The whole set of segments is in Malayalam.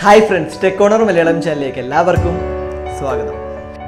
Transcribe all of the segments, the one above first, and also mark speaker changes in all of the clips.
Speaker 1: hi friends tech owner Malayalam ചാനലിലേക്ക് എല്ലാവർക്കും സ്വാഗതം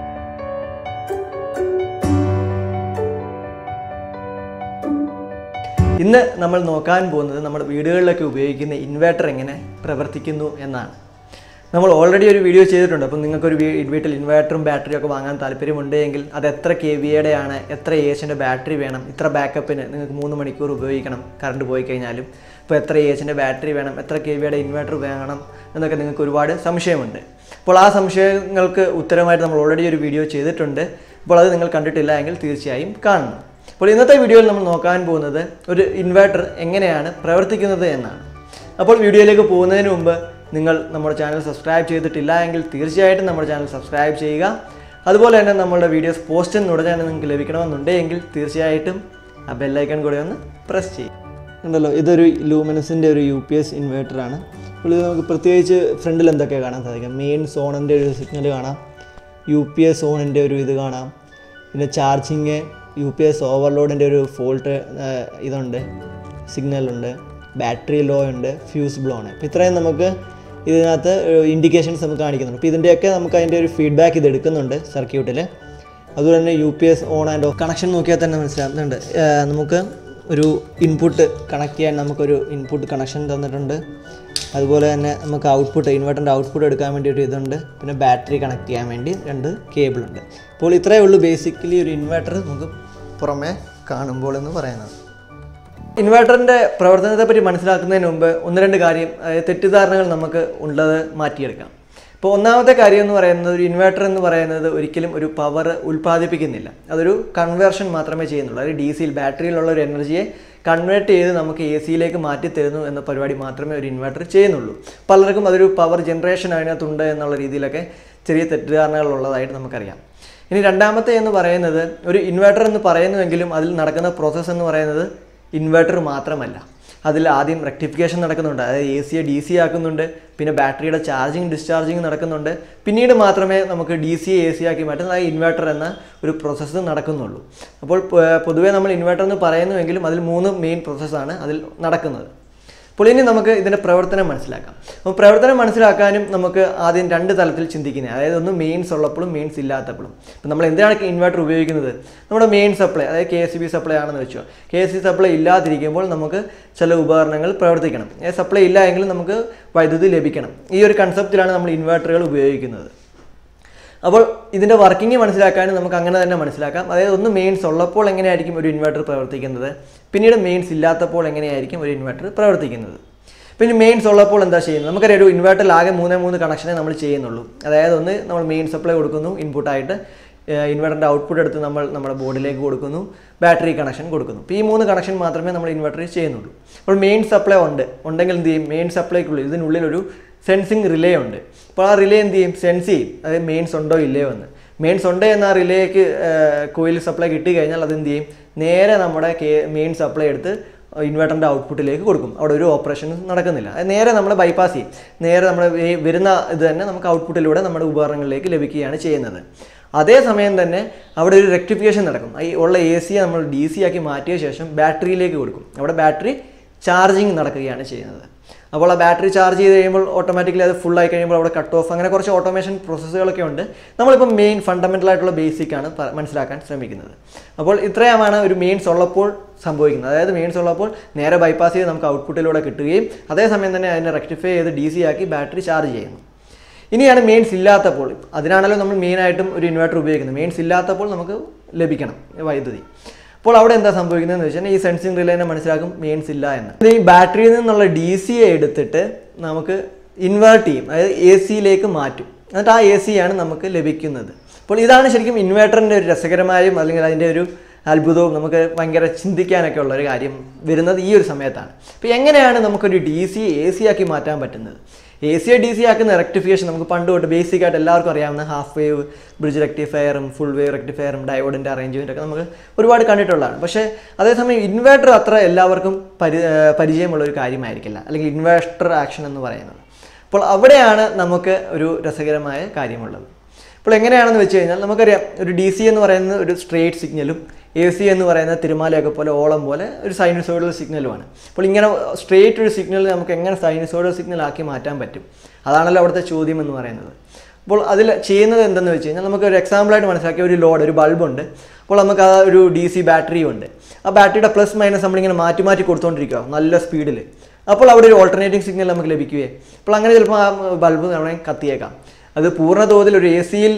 Speaker 1: ഇന്ന് നമ്മൾ നോക്കാൻ പോകുന്നത് നമ്മുടെ വീടുകളിലൊക്കെ ഉപയോഗിക്കുന്ന ഇൻവേർട്ടർ എങ്ങനെ പ്രവർത്തിക്കുന്നു എന്നാണ് നമ്മൾ ഓൾറെഡി ഒരു വീഡിയോ ചെയ്തിട്ടുണ്ട് അപ്പം നിങ്ങൾക്കൊരു വീ- വീട്ടിൽ ഇൻവേർട്ടറും ബാറ്ററിയും ഒക്കെ വാങ്ങാൻ താല്പര്യമുണ്ടെങ്കിൽ അത് എത്ര കെ വിയുടെ ആണ് എത്ര എച്ചിൻ്റെ ബാറ്ററി വേണം ഇത്ര ബാക്കപ്പിന് നിങ്ങൾക്ക് മൂന്ന് മണിക്കൂർ ഉപയോഗിക്കണം കറണ്ട് പോയി കഴിഞ്ഞാലും ഇപ്പോൾ എത്ര എച്ചിൻ്റെ ബാറ്ററി വേണം എത്ര കെ വിയുടെ ഇൻവേർട്ടർ വേണം എന്നൊക്കെ നിങ്ങൾക്ക് ഒരുപാട് സംശയമുണ്ട് അപ്പോൾ ആ സംശയങ്ങൾക്ക് ഉത്തരമായിട്ട് നമ്മൾ ഓൾറെഡി ഒരു വീഡിയോ ചെയ്തിട്ടുണ്ട് അപ്പോൾ അത് നിങ്ങൾ കണ്ടിട്ടില്ല എങ്കിൽ തീർച്ചയായും കാണണം അപ്പോൾ ഇന്നത്തെ വീഡിയോയിൽ നമ്മൾ നോക്കാൻ പോകുന്നത് ഒരു ഇൻവേർട്ടർ എങ്ങനെയാണ് പ്രവർത്തിക്കുന്നത് എന്നാണ് അപ്പോൾ വീഡിയോയിലേക്ക് പോകുന്നതിന് മുമ്പ് നിങ്ങൾ നമ്മുടെ ചാനൽ സബ്സ്ക്രൈബ് ചെയ്തിട്ടില്ല എങ്കിൽ തീർച്ചയായിട്ടും നമ്മുടെ ചാനൽ സബ്സ്ക്രൈബ് ചെയ്യുക അതുപോലെ തന്നെ നമ്മളുടെ വീഡിയോസ് പോസ്റ്റ് ഉടനെ തന്നെ നിങ്ങൾക്ക് ലഭിക്കണമെന്നുണ്ടെങ്കിൽ തീർച്ചയായിട്ടും ആ ബെല്ലൈക്കൺ കൂടെ ഒന്ന് പ്രസ് ചെയ്യും ഉണ്ടല്ലോ ഇതൊരു ലൂമിനസിൻ്റെ ഒരു യു പി എസ് ഇൻവേർട്ടറാണ് അപ്പോൾ ഇത് നമുക്ക് പ്രത്യേകിച്ച് ഫ്രണ്ടിൽ എന്തൊക്കെ കാണാൻ സാധിക്കും മെയിൻ സോണിൻ്റെ ഒരു സിഗ്നൽ കാണാം യു പി എസ് സോണിൻ്റെ ഒരു ഇത് കാണാം പിന്നെ ചാർജിങ് യു പി എസ് ഓവർലോഡിൻ്റെ ഒരു ഫോൾട്ട് ഇതുണ്ട് സിഗ്നലുണ്ട് ബാറ്ററി ലോ ഉണ്ട് ഫ്യൂസ് ബ്ലോ ആണ് അപ്പോൾ ഇത്രയും നമുക്ക് ഇതിനകത്ത് ഇൻഡിക്കേഷൻസ് നമുക്ക് കാണിക്കുന്നുണ്ട് അപ്പോൾ ഇതിൻ്റെയൊക്കെ നമുക്ക് അതിൻ്റെ ഒരു ഫീഡ്ബാക്ക് ഇത് എടുക്കുന്നുണ്ട് സർക്യൂട്ടിൽ അതുപോലെ തന്നെ U P S on and off connection നോക്കിയാൽ തന്നെ മനസ്സിലാകുന്നുണ്ട് ഏഹ് നമുക്ക് ഒരു ഇൻപുട്ട് കണക്ട് ചെയ്യാൻ നമുക്കൊരു ഇൻപുട്ട് കണക്ഷൻ തന്നിട്ടുണ്ട് അതുപോലെ തന്നെ നമുക്ക് ഔട്ട്പുട്ട് ഇൻവെർട്ടറിൻ്റെ ഔട്ട്പുട്ട് എടുക്കാൻ വേണ്ടി ഒരു ഇതുണ്ട് പിന്നെ ബാറ്ററി കണക്ട് ചെയ്യാൻ വേണ്ടി രണ്ട് കേബിളുണ്ട് അപ്പോൾ ഇത്രയേ ഉള്ളൂ ബേസിക്കലി ഒരു ഇൻവെർട്ടർ നമുക്ക് പുറമേ കാണുമ്പോൾ എന്ന് പറയുന്നത് ഇൻവെർട്ടറിൻ്റെ പ്രവർത്തനത്തെ പറ്റി മനസ്സിലാക്കുന്നതിന് മുമ്പ് ഒന്ന് രണ്ട് കാര്യം അതായത് തെറ്റിദ്ധാരണകൾ നമുക്ക് ഉള്ളത് മാറ്റിയെടുക്കാം ഇപ്പോൾ ഒന്നാമത്തെ കാര്യം എന്ന് പറയുന്നത് ഒരു ഇൻവെർട്ടർ എന്ന് പറയുന്നത് ഒരിക്കലും ഒരു പവർ ഉൽപ്പാദിപ്പിക്കുന്നില്ല അതൊരു കൺവേർഷൻ മാത്രമേ ചെയ്യുന്നുള്ളൂ അതായത് ഡി സിയിൽ ബാറ്ററിയിലുള്ള ഒരു എനർജിയെ കൺവേർട്ട് ചെയ്ത് നമുക്ക് എ സിയിലേക്ക് മാറ്റി തരുന്നു എന്ന പരിപാടി മാത്രമേ ഒരു ഇൻവെർട്ടർ ചെയ്യുന്നുള്ളൂ പലർക്കും അതൊരു പവർ ജനറേഷൻ അതിനകത്തുണ്ട് എന്നുള്ള രീതിയിലൊക്കെ ചെറിയ തെറ്റിദ്ധാരണകൾ ഉള്ളതായിട്ട് നമുക്കറിയാം ഇനി രണ്ടാമത്തെ എന്ന് പറയുന്നത് ഒരു ഇൻവെർട്ടർ എന്ന് പറയുന്നുവെങ്കിലും അതിൽ നടക്കുന്ന പ്രോസസ്സ് എന്ന് പറയുന്നത് ഇൻവെർട്ടർ മാത്രമല്ല അതിൽ ആദ്യം റെക്ടിഫിക്കേഷൻ നടക്കുന്നുണ്ട് അതായത് എ സിയെ ഡി സി ആക്കുന്നുണ്ട് പിന്നെ ബാറ്ററിയുടെ ചാർജിങ് ഡിസ്ചാർജിങ് നടക്കുന്നുണ്ട് പിന്നീട് മാത്രമേ നമുക്ക് ഡി സി എ സി ആക്കി മാറ്റുന്ന അതായത് ഇൻവെർട്ടർ എന്ന ഒരു പ്രോസസ്സ് നടക്കുന്നുള്ളൂ അപ്പോൾ പ- പൊതുവേ നമ്മൾ ഇൻവെർട്ടർ എന്ന് പറയുന്നുവെങ്കിലും അതിൽ മൂന്ന് മെയിൻ പ്രോസസ്സാണ് അതിൽ നടക്കുന്നത് അപ്പോൾ ഇനി നമുക്ക് ഇതിൻ്റെ പ്രവർത്തനം മനസ്സിലാക്കാം അപ്പോൾ പ്രവർത്തനം മനസ്സിലാക്കാനും നമുക്ക് ആദ്യം രണ്ട് തലത്തിൽ ചിന്തിക്കുന്നത് അതായത് ഒന്ന് മെയിൻസ് ഉള്ളപ്പോഴും മെയിൻസ് ഇല്ലാത്തപ്പോഴും അപ്പോൾ നമ്മൾ എന്തിനാണ് ഇൻവെർട്ടർ ഉപയോഗിക്കുന്നത് നമ്മുടെ മെയിൻ സപ്ലൈ അതായത് കെ എസ് ബി സപ്ലൈ ആണെന്ന് വെച്ചോ കെ എസ് സി സപ്ലൈ ഇല്ലാതിരിക്കുമ്പോൾ നമുക്ക് ചില ഉപകരണങ്ങൾ പ്രവർത്തിക്കണം സപ്ലൈ ഇല്ല എങ്കിൽ നമുക്ക് വൈദ്യുതി ലഭിക്കണം ഈ ഒരു കൺസെപ്റ്റിലാണ് നമ്മൾ ഇൻവെർട്ടറുകൾ ഉപയോഗിക്കുന്നത് അപ്പോൾ ഇതിൻ്റെ വർക്കിംഗ് മനസ്സിലാക്കാനും നമുക്ക് അങ്ങനെ തന്നെ മനസ്സിലാക്കാം അതായത് ഒന്ന് മെയിൻസ് ഉള്ളപ്പോൾ എങ്ങനെയായിരിക്കും ഒരു ഇൻവെർട്ടർ പ്രവർത്തിക്കുന്നത് പിന്നീട് മെയിൻസ് ഇല്ലാത്തപ്പോൾ എങ്ങനെയായിരിക്കും ഒരു ഇൻവെർട്ടർ പ്രവർത്തിക്കുന്നത് പിന്നെ മെയിൻസ് ഉള്ളപ്പോൾ എന്താ ചെയ്യുന്നത് നമുക്കറിയാം ഒരു ഇൻവെർട്ടറിൽ ആകെ മൂന്നേ മൂന്ന് കണക്ഷനെ നമ്മൾ ചെയ്യുന്നുള്ളൂ അതായത് ഒന്ന് നമ്മൾ മെയിൻ സപ്ലൈ കൊടുക്കുന്നു ഇൻപുട്ടായിട്ട് ഇൻവെർട്ടറിൻ്റെ ഔട്ട്പുട്ട് എടുത്ത് നമ്മൾ നമ്മുടെ ബോർഡിലേക്ക് കൊടുക്കുന്നു ബാറ്ററി കണക്ഷൻ കൊടുക്കുന്നു അപ്പോൾ ഈ മൂന്ന് കണക്ഷൻ മാത്രമേ നമ്മൾ ഇൻവെർട്ടറിൽ ചെയ്യുന്നുള്ളൂ അപ്പോൾ മെയിൻ സപ്ലൈ ഉണ്ട് ഉണ്ടെങ്കിൽ എന്ത് ചെയ്യും മെയിൻ സപ്ലൈക്കുള്ളിൽ ഇതിനുള്ളിൽ ഒരു സെൻസിങ് റിലേ ഉണ്ട് അപ്പോൾ ആ റിലേ എന്ത് ചെയ്യും സെൻസ് ചെയ്യും അതായത് മെയിൻസ് ഉണ്ടോ ഇല്ലയോ എന്ന് മെയിൻസ് ഉണ്ട് എന്ന ആ റിലേക്ക് കോയിൽ സപ്ലൈ കിട്ടി കഴിഞ്ഞാൽ അത് എന്ത് ചെയ്യും നേരെ നമ്മുടെ കെ മെയിൻ സപ്ലൈ എടുത്ത് ഇൻവെർട്ടറിൻ്റെ ഔട്ട്പുട്ടിലേക്ക് കൊടുക്കും അവിടെ ഒരു ഓപ്പറേഷൻ നടക്കുന്നില്ല അത് നേരെ നമ്മൾ ബൈപ്പാസ് ചെയ്യും നേരെ നമ്മൾ വരുന്ന ഇത് തന്നെ നമുക്ക് ഔട്ട്പുട്ടിലൂടെ നമ്മുടെ ഉപകരണങ്ങളിലേക്ക് ലഭിക്കുകയാണ് ചെയ്യുന്നത് അതേസമയം തന്നെ അവിടെ ഒരു റെക്ടിഫിക്കേഷൻ നടക്കും ഈ ഉള്ള എ സിയെ നമ്മൾ ഡി സി ആക്കി മാറ്റിയ ശേഷം ബാറ്ററിയിലേക്ക് കൊടുക്കും അവിടെ ബാറ്ററി ചാർജിങ് നടക്കുകയാണ് ചെയ്യുന്നത് അപ്പോൾ ആ ബാറ്ററി ചാർജ് ചെയ്ത് കഴിയുമ്പോൾ ഓട്ടോമാറ്റിക്കലി അത് full ആയി കഴിയുമ്പോൾ അവിടെ കട്ട് ഓഫ് അങ്ങനെ കുറച്ച് ഓട്ടോമേഷൻ പ്രോസസ്സുകളൊക്കെ ഉണ്ട് നമ്മളിപ്പോൾ മെയിൻ ഫണ്ടമെൻ്റൽ ആയിട്ടുള്ള ബേസിക് ആണ് പ- മനസ്സിലാക്കാൻ ശ്രമിക്കുന്നത് അപ്പോൾ ഇത്രയുമാണ് ഒരു മെയിൻസ് ഉള്ളപ്പോൾ സംഭവിക്കുന്നത് അതായത് മെയിൻസ് ഉള്ളപ്പോൾ നേരെ ബൈപ്പാസ് ചെയ്ത് നമുക്ക് ഔട്ട്പുട്ടിലൂടെ കിട്ടുകയും അതേസമയം തന്നെ അതിനെ റെക്ടിഫൈ ചെയ്ത് ഡി സി ആക്കി ബാറ്ററി ചാർജ് ചെയ്യുന്നു ഇനിയാണ് മെയിൻസ് ഇല്ലാത്തപ്പോൾ അതിനാണല്ലോ നമ്മൾ മെയിനായിട്ടും ഒരു ഇൻവെർട്ടർ ഉപയോഗിക്കുന്നത് മെയിൻസ് ഇല്ലാത്തപ്പോൾ നമുക്ക് ലഭിക്കണം വൈദ്യുതി അപ്പോൾ അവിടെ എന്താ സംഭവിക്കുന്നതെന്ന് വെച്ചാൽ ഈ സെൻസിങ് റിലേനെ മനസ്സിലാക്കും മെയിൻസ് ഇല്ല എന്ന് ഇത് ഈ ബാറ്ററിയിൽ നിന്നുള്ള ഡി സിയെ എടുത്തിട്ട് നമുക്ക് ഇൻവേർട്ട് ചെയ്യും അതായത് എ സിയിലേക്ക് മാറ്റും എന്നിട്ട് ആ എ സിയാണ് നമുക്ക് ലഭിക്കുന്നത് അപ്പോൾ ഇതാണ് ശരിക്കും ഇൻവേർട്ടറിൻ്റെ ഒരു രസകരമായും അല്ലെങ്കിൽ അതിൻ്റെ ഒരു അത്ഭുതവും നമുക്ക് ഭയങ്കര ചിന്തിക്കാനൊക്കെ ഉള്ള ഒരു കാര്യം വരുന്നത് ഈ ഒരു സമയത്താണ് അപ്പോൾ എങ്ങനെയാണ് നമുക്കൊരു ഡി സി എ സി ആക്കി മാറ്റാൻ പറ്റുന്നത് എ സിയെ ഡി സി ആക്കുന്ന റെക്ടിഫിക്കേഷൻ നമുക്ക് പണ്ട് തൊട്ട് ബേസിക് ആയിട്ട് എല്ലാവർക്കും അറിയാവുന്ന ഹാഫ് വേവ് ബ്രിഡ്ജ് റെക്ടിഫയറും ഫുൾ വേവ് റെക്ടിഫയറും ഡയോഡിൻ്റെ അറേഞ്ച്മെൻ്റ് ഒക്കെ നമുക്ക് ഒരുപാട് കണ്ടിട്ടുള്ളതാണ് പക്ഷേ അതേസമയം ഇൻവേർട്ടർ അത്ര എല്ലാവർക്കും പരി ഏർ പരിചയമുള്ള ഒരു കാര്യമായിരിക്കില്ല അല്ലെങ്കിൽ ഇൻവേർട്ടർ ആക്ഷൻ എന്ന് പറയുന്നത് അപ്പോൾ അവിടെയാണ് നമുക്ക് ഒരു രസകരമായ കാര്യമുള്ളത് അപ്പോൾ എങ്ങനെയാണെന്ന് വെച്ച് കഴിഞ്ഞാൽ നമുക്കറിയാം ഒരു ഡി സി എന്ന് പറയുന്ന ഒരു സ്ട്രേറ്റ് സിഗ്നലും എ സി എന്ന് പറയുന്ന തിരുമാലയൊക്കെ പോലെ ഓളം പോലെ ഒരു സൈനസോയിഡൽ സിഗ്നലുമാണ് അപ്പോൾ ഇങ്ങനെ സ്ട്രേറ്റ് ഒരു സിഗ്നൽ നമുക്ക് എങ്ങനെ സൈനസോയിഡൽ സിഗ്നൽ ആക്കി മാറ്റാൻ പറ്റും അതാണല്ലോ അവിടുത്തെ ചോദ്യം എന്ന് പറയുന്നത് അപ്പോൾ അതിൽ ചെയ്യുന്നത് എന്തെന്ന് വെച്ച് കഴിഞ്ഞാൽ നമുക്ക് ഒരു എക്സാമ്പിളായിട്ട് മനസ്സിലാക്കിയ ഒരു ലോഡ് ഒരു ബൾബുണ്ട് അപ്പോൾ നമുക്ക് ആ ഒരു ഡി സി ബാറ്ററിയും ഉണ്ട് ആ ബാറ്ററിയുടെ പ്ലസ് മൈനസ് നമ്മളിങ്ങനെ മാറ്റി മാറ്റി കൊടുത്തുകൊണ്ടിരിക്കുക നല്ല സ്പീഡിൽ അപ്പോൾ അവിടെ ഒരു ഓൾട്ടർനേറ്റിംഗ് സിഗ്നൽ നമുക്ക് ലഭിക്കുകയെ അപ്പോൾ അങ്ങനെ ചിലപ്പോൾ ആ ബൾബ് നമ്മളെ കത്തിയേക്കാം അത് പൂർണ്ണ തോതിൽ ഒരു എ സിയിൽ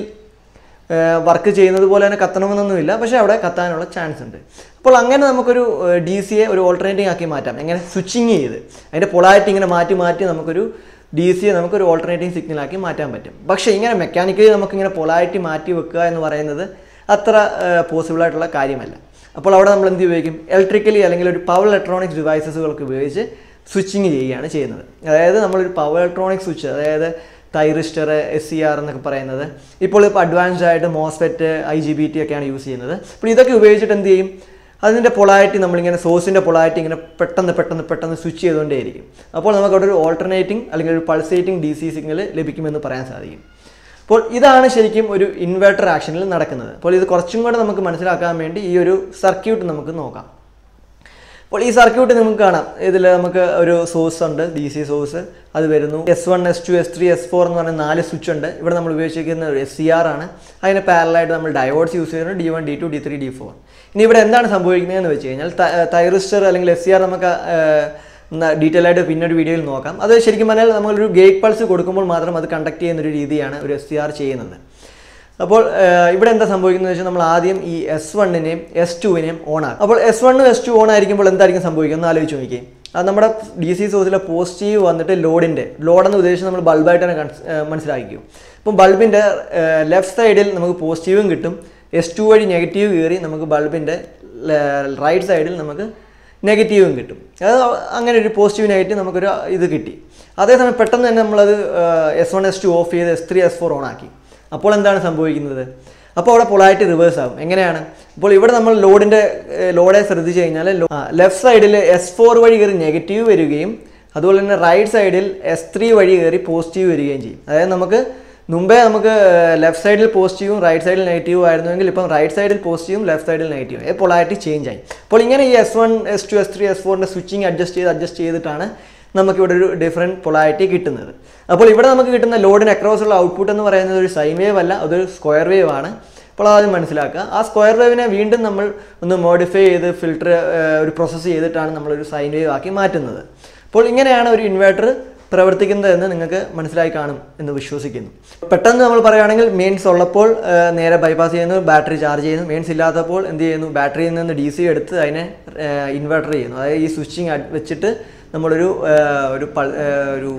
Speaker 1: വർക്ക് ചെയ്യുന്നത് പോലെ തന്നെ കത്തണമെന്നൊന്നുമില്ല പക്ഷേ അവിടെ കത്താനുള്ള ചാൻസ് ഉണ്ട് അപ്പോൾ അങ്ങനെ നമുക്കൊരു ഡി സിയെ ഒരു ഓൾട്ടർനേറ്റിംഗ് ആക്കി മാറ്റാം എങ്ങനെ സ്വിച്ചിങ് ചെയ്ത് അതിൻ്റെ പൊളാരിറ്റി ഇങ്ങനെ മാറ്റി മാറ്റി നമുക്കൊരു ഡി സിയെ നമുക്കൊരു ഓൾട്ടർനേറ്റിംഗ് സിഗ്നലാക്കി മാറ്റാൻ പറ്റും പക്ഷേ ഇങ്ങനെ മെക്കാനിക്കലി നമുക്കിങ്ങനെ പൊളാരിറ്റി മാറ്റി വെക്കുക എന്ന് പറയുന്നത് അത്ര പോസിബിൾ ആയിട്ടുള്ള കാര്യമല്ല അപ്പോൾ അവിടെ നമ്മൾ എന്ത് ഉപയോഗിക്കും ഇലക്ട്രിക്കലി അല്ലെങ്കിൽ ഒരു പവർ ഇലക്ട്രോണിക്സ് ഡിവൈസസുകളൊക്കെ ഉപയോഗിച്ച് സ്വിച്ചിങ് ചെയ്യുകയാണ് ചെയ്യുന്നത് അതായത് നമ്മളൊരു പവർ ഇലക്ട്രോണിക് സ്വിച്ച് അതായത് തൈറിസ്റ്റർ എസ് സി ആർ എന്നൊക്കെ പറയുന്നത് ഇപ്പോൾ ഇപ്പോൾ അഡ്വാൻസ്ഡ് ആയിട്ട് MOSFET I G B T ഒക്കെയാണ് യൂസ് ചെയ്യുന്നത് അപ്പോൾ ഇതൊക്കെ ഉപയോഗിച്ചിട്ട് എന്ത് ചെയ്യും അതിൻ്റെ പൊളാരിറ്റി നമ്മളിങ്ങനെ സോഴ്സിൻ്റെ പൊളാരിറ്റി ഇങ്ങനെ പെട്ടെന്ന് പെട്ടെന്ന് പെട്ടെന്ന് സ്വിച്ച് ചെയ്തുകൊണ്ടേയിരിക്കും അപ്പോൾ നമുക്ക് അവിടെ ഒരു ഓൾട്ടർനേറ്റിംഗ് അല്ലെങ്കിൽ ഒരു പൾസേറ്റിംഗ് ഡി സി സിഗ്നൽ ലഭിക്കുമെന്ന് പറയാൻ സാധിക്കും അപ്പോൾ ഇതാണ് ശരിക്കും ഒരു ഇൻവെർട്ടർ ആക്ഷനിൽ നടക്കുന്നത് അപ്പോൾ ഇത് കുറച്ചും കൂടെ നമുക്ക് മനസ്സിലാക്കാൻ വേണ്ടി ഈ ഒരു സർക്യൂട്ട് നമുക്ക് നോക്കാം അപ്പോൾ ഈ സർക്യൂട്ട് നമുക്ക് കാണാം ഇതിൽ നമുക്ക് ഒരു സോഴ്സ് ഉണ്ട് ഡി സി സോഴ്സ് അത് വരുന്നു S one S two S three S four എന്ന് പറഞ്ഞ നാല് സ്വിച്ച് ഉണ്ട് ഇവിടെ നമ്മൾ ഉപയോഗിച്ചിരിക്കുന്ന ഒരു എസ് സി ആർ ആണ് അതിന് പാരലായിട്ട് നമ്മൾ ഡയോഡ്സ് യൂസ് ചെയ്യുന്നത് D one D two D three D four ഇനി ഇവിടെ എന്താണ് സംഭവിക്കുന്നതെന്ന് വെച്ച് കഴിഞ്ഞാൽ തൈറിസ്റ്റർ അല്ലെങ്കിൽ എസ് സി ആർ നമുക്ക് ഡീറ്റെയിൽ ആയിട്ട് പിന്നൊരു വീഡിയോയിൽ നോക്കാം അത് ശരിക്കും പറഞ്ഞാൽ നമ്മളൊരു ഗേറ്റ് പൾസ് കൊടുക്കുമ്പോൾ മാത്രം അത് കണ്ടക്ട് ചെയ്യുന്ന ഒരു രീതിയാണ് ഒരു എസ് സി ആർ ചെയ്യുന്നത് അപ്പോൾ ഇവിടെ എന്താ സംഭവിക്കുന്നത് വെച്ചാൽ നമ്മൾ ആദ്യം ഈ എസ് വണ്ണിനെയും എസ് ടുവിനെയും ഓൺ ആക്കും അപ്പോൾ എസ് വണ്ണും എസ് ടു ഓൺ ആയിരിക്കുമ്പോൾ എന്തായിരിക്കും സംഭവിക്കുന്നത് എന്ന് ആലോചിച്ച് നോക്കിയേ അത് നമ്മുടെ ഡി സി സോഴ്സിലെ പോസിറ്റീവ് വന്നിട്ട് ലോഡിൻ്റെ ലോഡെന്ന് ഉദ്ദേശിച്ച് നമ്മൾ ബൾബായിട്ട് തന്നെ മനസ്സിലാക്കിക്കും അപ്പം ബൾബിൻ്റെ ലെഫ്റ്റ് സൈഡിൽ നമുക്ക് പോസിറ്റീവും കിട്ടും എസ് ടു വഴി നെഗറ്റീവ് കയറി നമുക്ക് ബൾബിൻ്റെ റൈറ്റ് സൈഡിൽ നമുക്ക് നെഗറ്റീവും കിട്ടും അത് അങ്ങനെ ഒരു പോസിറ്റീവ് നെഗറ്റീവ് നമുക്കൊരു ഇത് കിട്ടി അതേസമയം പെട്ടെന്ന് തന്നെ നമ്മളത് S one S two off ചെയ്ത് S three S four on ആക്കി അപ്പോൾ എന്താണ് സംഭവിക്കുന്നത് അപ്പോൾ അവിടെ പൊളാരിറ്റി റിവേഴ്സ് ആകും എങ്ങനെയാണ് അപ്പോൾ ഇവിടെ നമ്മൾ ലോഡിൻ്റെ ലോഡെ ശ്രദ്ധിച്ചു കഴിഞ്ഞാൽ ലെഫ്റ്റ് സൈഡിൽ എസ് ഫോർ വഴി കയറി നെഗറ്റീവ് വരികയും അതുപോലെ തന്നെ റൈറ്റ് സൈഡിൽ എസ് ത്രീ വഴി കയറി പോസിറ്റീവ് വരികയും ചെയ്യും അതായത് നമുക്ക് മുമ്പേ നമുക്ക് ലെഫ്റ്റ് സൈഡിൽ പോസിറ്റീവും റൈറ്റ് സൈഡിൽ നെഗറ്റീവും ആയിരുന്നുവെങ്കിൽ ഇപ്പം റൈറ്റ് സൈഡിൽ പോസിറ്റീവും ലെഫ്റ്റ് സൈഡിൽ നെഗറ്റീവും ഈ പൊളാരിറ്റി ചേഞ്ച് ആയി അപ്പോൾ ഇങ്ങനെ ഈ S one S two S three S ഫോറിൻ്റെ സ്വിച്ചിങ് അഡ്ജസ്റ്റ് ചെയ്ത് അഡ്ജസ്റ്റ് ചെയ്തിട്ടാണ് നമുക്കിവിടെ ഒരു ഡിഫറെൻറ്റ് പൊളാരിറ്റി കിട്ടുന്നത് അപ്പോൾ ഇവിടെ നമുക്ക് കിട്ടുന്ന ലോഡിന് അക്രോസ് ഉള്ള ഔട്ട്പുട്ട് എന്ന് പറയുന്നത് ഒരു സൈൻ വേവ് അല്ല അതൊരു സ്ക്വയർ വേവ് ആണ് അപ്പോൾ ആദ്യം മനസ്സിലാക്കുക ആ സ്ക്വയർ വേവിനെ വീണ്ടും നമ്മൾ ഒന്ന് മോഡിഫൈ ചെയ്ത് ഫിൽട്ടർ ഒരു പ്രോസസ്സ് ചെയ്തിട്ടാണ് നമ്മളൊരു സൈൻ വേവ് ആക്കി മാറ്റുന്നത് അപ്പോൾ ഇങ്ങനെയാണ് ഒരു ഇൻവേർട്ടർ പ്രവർത്തിക്കുന്നത് എന്ന് നിങ്ങൾക്ക് മനസ്സിലായി കാണും എന്ന് വിശ്വസിക്കുന്നു പെട്ടെന്ന് നമ്മൾ പറയുകയാണെങ്കിൽ മെയിൻസ് ഉള്ളപ്പോൾ നേരെ ബൈപ്പാസ് ചെയ്യുന്നു ബാറ്ററി ചാർജ് ചെയ്യുന്നു മെയിൻസ് ഇല്ലാത്തപ്പോൾ എന്ത് ചെയ്യുന്നു ബാറ്ററിയിൽ നിന്ന് ഡി സി എടുത്ത് അതിനെ ഇൻവെർട്ടർ ചെയ്യുന്നു അതായത് ഈ സ്വിച്ചിങ് വെച്ചിട്ട് നമ്മളൊരു ഒരു ഒരു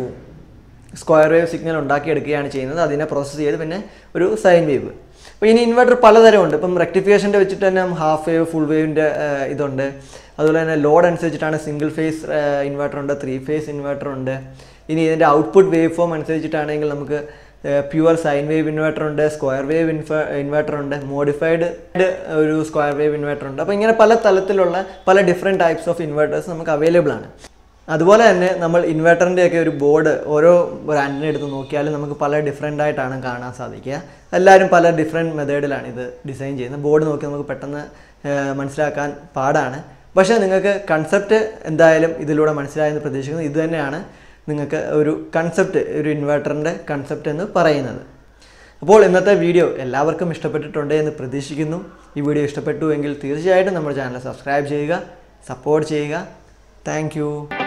Speaker 1: സ്ക്വയർ വേവ് സിഗ്നൽ ഉണ്ടാക്കിയെടുക്കുകയാണ് ചെയ്യുന്നത് അതിനെ പ്രോസസ്സ് ചെയ്ത് പിന്നെ ഒരു സൈൻ വേവ് അപ്പോൾ ഇനി ഇൻവെർട്ടർ പലതരമുണ്ട് ഇപ്പം റെക്ടിഫിക്കേഷൻ്റെ വെച്ചിട്ട് തന്നെ ഹാഫ് വേവ് ഫുൾ വേവിൻ്റെ ഇതുണ്ട് അതുപോലെ തന്നെ ലോഡ് അനുസരിച്ചിട്ടാണ് സിംഗിൾ ഫേസ് ഇൻവെർട്ടർ ഉണ്ട് ത്രീ ഫേസ് ഇൻവെർട്ടർ ഉണ്ട് ഇനി ഇതിൻ്റെ ഔട്ട്പുട്ട് വേവ് ഫോം അനുസരിച്ചിട്ടാണെങ്കിൽ നമുക്ക് പ്യുവർ സൈൻ വേവ് ഇൻവെർട്ടർ ഉണ്ട് സ്ക്വയർ വേവ് ഇൻഫ ഇൻവെർട്ടർ ഉണ്ട് മോഡിഫൈഡ് ഒരു സ്ക്വയർ വേവ് ഇൻവെർട്ടർ ഉണ്ട് അപ്പോൾ ഇങ്ങനെ പല തലത്തിലുള്ള പല ഡിഫറെൻറ്റ് ടൈപ്സ് ഓഫ് ഇൻവെർട്ടേഴ്സ് നമുക്ക് അവൈലബിൾ ആണ് അതുപോലെ തന്നെ നമ്മൾ ഇൻവെർട്ടറിൻ്റെ ഒക്കെ ഒരു ബോർഡ് ഓരോ ബ്രാൻഡിനെ എടുത്ത് നോക്കിയാലും നമുക്ക് പല ഡിഫറെൻ്റ് ആയിട്ടാണ് കാണാൻ സാധിക്കുക എല്ലാവരും പല ഡിഫറെൻറ്റ് മെത്തേഡിലാണ് ഇത് ഡിസൈൻ ചെയ്യുന്നത് ബോർഡ് നോക്കി നമുക്ക് പെട്ടെന്ന് മനസ്സിലാക്കാൻ പാടാണ് പക്ഷേ നിങ്ങൾക്ക് കൺസെപ്റ്റ് എന്തായാലും ഇതിലൂടെ മനസ്സിലായെന്ന് പ്രതീക്ഷിക്കുന്നു ഇത് തന്നെയാണ് നിങ്ങൾക്ക് ഒരു കൺസെപ്റ്റ് ഒരു ഇൻവെർട്ടറിൻ്റെ കൺസെപ്റ്റ് എന്ന് പറയുന്നത് അപ്പോൾ ഇന്നത്തെ വീഡിയോ എല്ലാവർക്കും ഇഷ്ടപ്പെട്ടിട്ടുണ്ട് എന്ന് പ്രതീക്ഷിക്കുന്നു ഈ വീഡിയോ ഇഷ്ടപ്പെട്ടു എങ്കിൽ തീർച്ചയായിട്ടും നമ്മുടെ ചാനൽ സബ്സ്ക്രൈബ് ചെയ്യുക സപ്പോർട്ട് ചെയ്യുക താങ്ക്